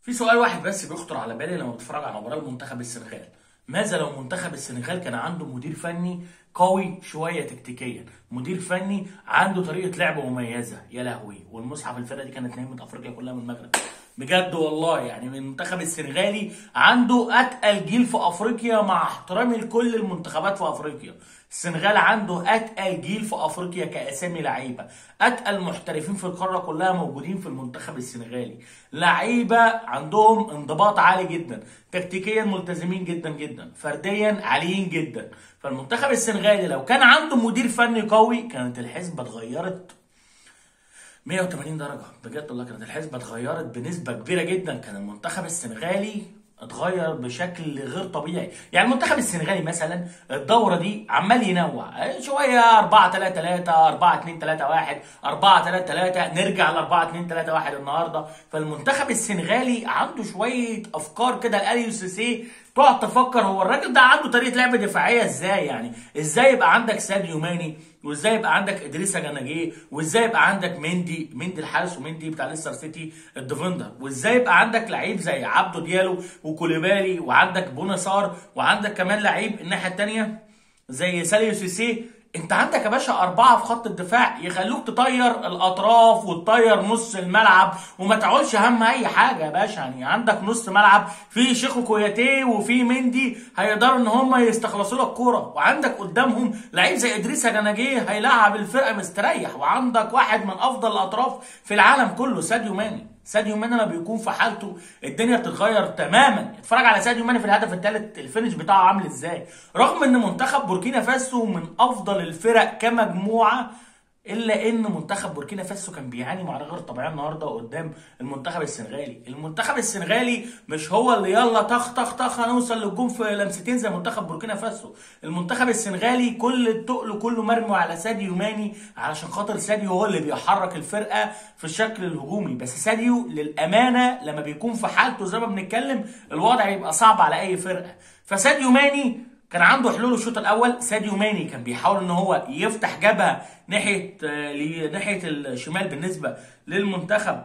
في سؤال واحد بس بيخطر على بالي لما بتفرج على مباراه المنتخب السنغال ماذا لو منتخب السنغال كان عنده مدير فني قوي شويه تكتيكيا مدير فني عنده طريقه لعب مميزه يا لهوي والمصحف الفرقه دي كانت نايمه افريقيا كلها من المغرب بجد والله يعني من المنتخب السنغالي عنده اتقل جيل في افريقيا مع احترامي لكل المنتخبات في افريقيا السنغال عنده اتقل جيل في افريقيا كاسامي لعيبه اتقل محترفين في القاره كلها موجودين في المنتخب السنغالي لعيبه عندهم انضباط عالي جدا تكتيكيا ملتزمين جدا جدا فرديا عاليين جدا فالمنتخب السنغالي لو كان عنده مدير فني قوي كانت الحسبه اتغيرت 180 درجة بجد والله كانت الحسبة اتغيرت بنسبة كبيرة جدا كان المنتخب السنغالي اتغير بشكل غير طبيعي يعني المنتخب السنغالي مثلا الدورة دي عمال ينوع شوية 4 3 3 4 2 3 1 4 3 3 نرجع ل 4 2 3 1 النهارده فالمنتخب السنغالي عنده شوية افكار كده الاليو سيسي تقعد تفكر هو الراجل ده عنده طريقة لعب دفاعية ازاي يعني ازاي يبقى عندك ساديو ماني وازاي يبقى عندك ادريسا جناجيه وازاي يبقى عندك مندي مندي الحارس ومندي بتاع ليستر سيتي الديفندر وازاي يبقى عندك لعيب زي عبدو ديالو وكوليبالي وعندك بونسار وعندك كمان لعيب الناحيه الثانيه زي ساليو سيسي انت عندك يا باشا اربعه في خط الدفاع يخلوك تطير الاطراف وتطير نص الملعب وما تعولش هم اي حاجه يا باشا يعني عندك نص ملعب في شيخو كوياتيه وفي مندي هيقدروا ان هم يستخلصوا لك كوره وعندك قدامهم لعيب زي ادريسا جناجيه هيلعب الفرقه مستريح وعندك واحد من افضل الاطراف في العالم كله ساديو ماني ساديو ماني لما بيكون في حالته الدنيا بتتغير تماما اتفرج على ساديو ماني في الهدف الثالث الفينش بتاعه عامل ازاي رغم ان منتخب بوركينا فاسو من افضل الفرق كمجموعه الا ان منتخب بوركينا فاسو كان بيعاني معاناه غير طبيعيه النهارده قدام المنتخب السنغالي المنتخب السنغالي مش هو اللي يلا طخ طخ طخ هنوصل للجون في لمستين زي منتخب بوركينا فاسو المنتخب السنغالي كل التقل كله مرمي على ساديو ماني علشان خاطر ساديو هو اللي بيحرك الفرقه في الشكل الهجومي بس ساديو للامانه لما بيكون في حالته زي ما بنتكلم الوضع يبقى صعب على اي فرقه فساديو ماني كان عنده حلول الشوط الاول ساديو ماني كان بيحاول ان هو يفتح جبهه ناحيه ناحيه الشمال بالنسبه للمنتخب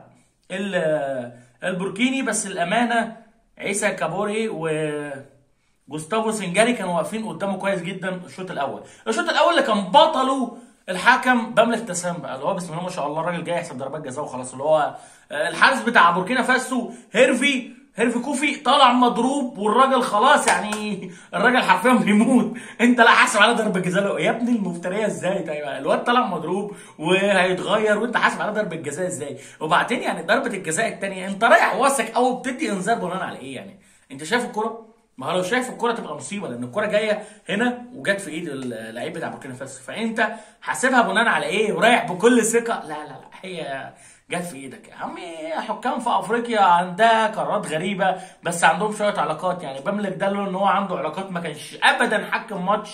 البوركيني بس الامانه عيسى كابوري و جوستافو سنجاري كانوا واقفين قدامه كويس جدا الشوط الاول الشوط الاول اللي كان بطله الحكم بملك تسام بقى اللي هو بسم الله ما شاء الله الراجل جاي يحسب ضربات جزاء وخلاص اللي هو الحارس بتاع بوركينا فاسو هيرفي هيرفي كوفي طالع مضروب والراجل خلاص يعني الراجل حرفيا بيموت انت لا حاسب على ضربه جزاء يا ابني المفتريه ازاي طيب الواد طالع مضروب وهيتغير وانت حاسب على ضربه جزاء ازاي وبعدين يعني ضربه الجزاء الثانيه انت رايح واثق او بتدي انذار بناء على ايه يعني انت شايف الكره ما هو لو شايف الكره تبقى مصيبه لان الكره جايه هنا وجت في ايد اللعيب بتاع بوركينا فاسو فانت حاسبها بناء على ايه ورايح بكل ثقه لا لا لا هي جت في ايدك يا عمي حكام في افريقيا عندها قرارات غريبه بس عندهم شويه علاقات يعني بملك ده ان هو عنده علاقات ما كانش ابدا حكم ماتش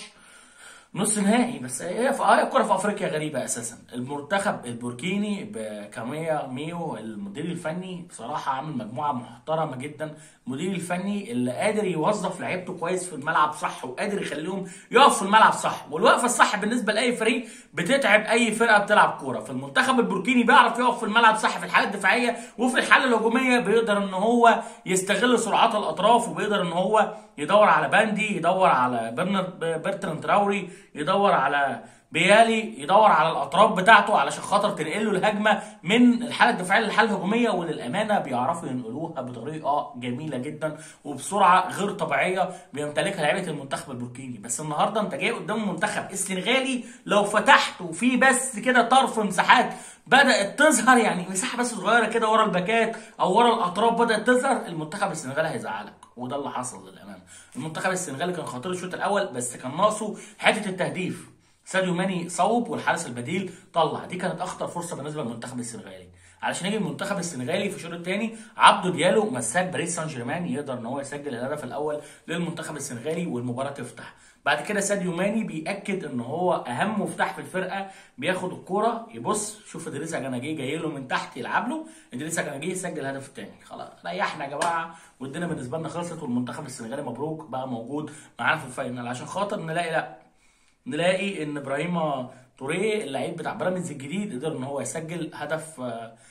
نص نهائي بس هي في هي الكوره في افريقيا غريبه اساسا المنتخب البوركيني بكاميا ميو المدير الفني بصراحه عامل مجموعه محترمه جدا المدير الفني اللي قادر يوظف لعيبته كويس في الملعب صح وقادر يخليهم يقفوا في الملعب صح والوقفه الصح بالنسبه لاي فريق بتتعب اي فرقه بتلعب كوره فالمنتخب البوركيني بيعرف يقف في الملعب صح في الحاله الدفاعيه وفي الحاله الهجوميه بيقدر ان هو يستغل سرعات الاطراف وبيقدر ان هو يدور على باندي يدور على برتراند تراوري يدور على بيالي يدور على الاطراف بتاعته علشان خاطر تنقل له الهجمه من الحاله الدفاعيه للحاله الهجوميه وللامانه بيعرفوا ينقلوها بطريقه جميله جدا وبسرعه غير طبيعيه بيمتلكها لعيبه المنتخب البوركيني بس النهارده انت جاي قدام المنتخب السنغالي لو فتحت وفي بس كده طرف مساحات بدات تظهر يعني مساحه بس صغيره كده ورا الباكات او ورا الاطراف بدات تظهر المنتخب السنغالي هيزعلك وده اللي حصل للامانه المنتخب السنغالي كان خطير الشوط الاول بس كان ناقصه حته التهديف ساديو ماني صوب والحارس البديل طلع دي كانت اخطر فرصه بالنسبه للمنتخب السنغالي علشان يجي المنتخب السنغالي في الشوط الثاني عبدو ديالو مساك باريس سان جيرمان يقدر ان هو يسجل الهدف الاول للمنتخب السنغالي والمباراه تفتح بعد كده ساديو ماني بياكد ان هو اهم مفتاح في الفرقه بياخد الكوره يبص شوف ادريسا جناجيه جاي له من تحت يلعب له ادريسا جناجيه يسجل الهدف الثاني خلاص ريحنا يا جماعه والدنيا بالنسبه لنا خلصت والمنتخب السنغالي مبروك بقى موجود معانا في الفاينل عشان خاطر نلاقي لا نلاقي ان ابراهيم توريه اللعيب بتاع بيراميدز الجديد قدر ان هو يسجل هدف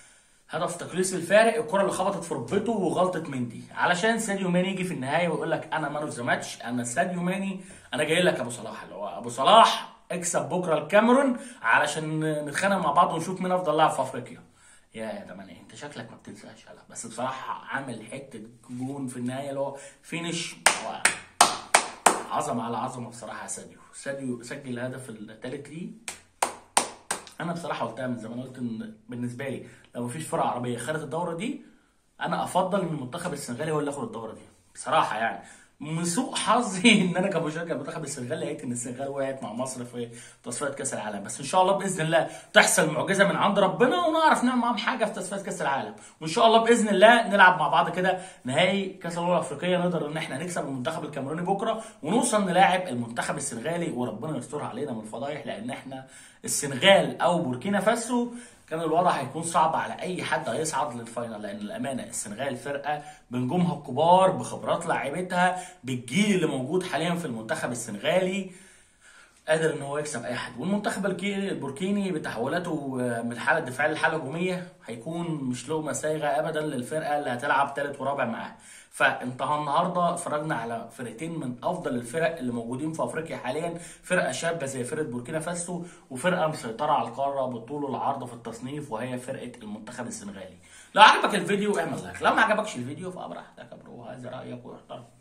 هدف تقليص الفارق الكره اللي خبطت في ركبته وغلطه مندي علشان ساديو ماني يجي في النهايه ويقول لك انا مان اوف ذا ماتش انا ساديو ماني انا جاي لك ابو صلاح اللي هو ابو صلاح اكسب بكره الكاميرون علشان نتخانق مع بعض ونشوف مين افضل لاعب في افريقيا يا يا ده ماني انت شكلك ما بتنساش يلا بس بصراحه عامل حته جون في النهايه اللي هو فينش عظمه على عظمه بصراحه يا ساديو ساديو سجل الهدف الثالث ليه انا بصراحه قلتها من زمان قلت ان بالنسبه لي لو مفيش فرقه عربيه خدت الدوره دي انا افضل ان المنتخب السنغالي هو اللي ياخد الدوره دي بصراحه يعني من سوء حظي ان انا كمشجع المنتخب السنغالي لقيت ان السنغال وقعت مع مصر في تصفيات كاس العالم بس ان شاء الله باذن الله تحصل معجزه من عند ربنا ونعرف نعمل معاهم حاجه في تصفيات كاس العالم وان شاء الله باذن الله نلعب مع بعض كده نهائي كاس الامم الافريقيه نقدر ان احنا نكسب المنتخب الكاميروني بكره ونوصل نلاعب المنتخب السنغالي وربنا يسترها علينا من الفضايح لان احنا السنغال او بوركينا فاسو كان الوضع هيكون صعب على اي حد هيصعد للفاينل لان الامانه السنغال فرقه بنجومها الكبار بخبرات لاعيبتها بالجيل اللي موجود حاليا في المنتخب السنغالي قادر ان هو يكسب اي حد والمنتخب البوركيني بتحولاته من الحاله الدفاعيه للحاله الهجوميه هيكون مش له مسايغه ابدا للفرقه اللي هتلعب ثالث ورابع معاه فانت النهارده اتفرجنا على فرقتين من افضل الفرق اللي موجودين في افريقيا حاليا فرقه شابه زي فرقه بوركينا فاسو وفرقه مسيطره على القاره بالطول والعرض في التصنيف وهي فرقه المنتخب السنغالي لو عجبك الفيديو اعمل لايك لو ما عجبكش الفيديو فبراحتك يا برو هذا رايك واحترم